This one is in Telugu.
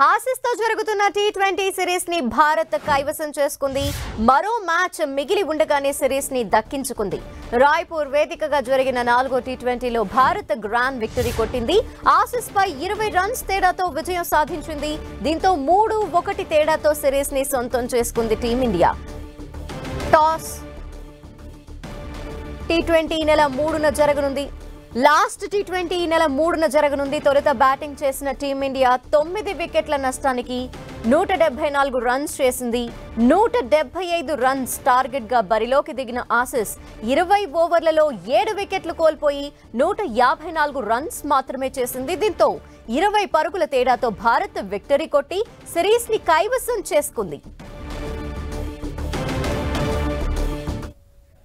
ఆసీస్ తో జరుగుతున్న టీ ట్వంటీ సిరీస్ ని భారత్ కైవసం చేసుకుంది మరో మ్యాచ్ మిగిలి ఉండగానే సిరీస్ ని దక్కించుకుంది రాయ్పూర్ వేదికగా జరిగిన నాలుగో టీ ట్వంటీలో భారత్ గ్రాండ్ విక్టరీ కొట్టింది ఆసీస్ పై ఇరవై రన్స్ తేడాతో విజయం సాధించింది దీంతో మూడు ఒకటి తేడాతో సిరీస్ ని సొంతం చేసుకుంది టీమిండియా టాస్ టీ ట్వంటీ ఈ నెల మూడున జరగనుంది లాస్ట్ టీ ట్వంటీ ఈ నెల మూడున జరగనుంది తొలుత బ్యాటింగ్ చేసిన టీమిండియా తొమ్మిది వికెట్ల నష్టానికి నూట డెబ్బై నాలుగు రన్స్ చేసింది నూట డెబ్బై ఐదు రన్స్ టార్గెట్ గా బరిలోకి దిగిన ఆసిస్ ఇరవై ఓవర్లలో ఏడు వికెట్లు కోల్పోయి నూట యాభై నాలుగు రన్స్ మాత్రమే చేసింది దీంతో ఇరవై పరుగుల తేడాతో భారత్ విక్టరీ కొట్టి సిరీస్ ని కైవసం చేసుకుంది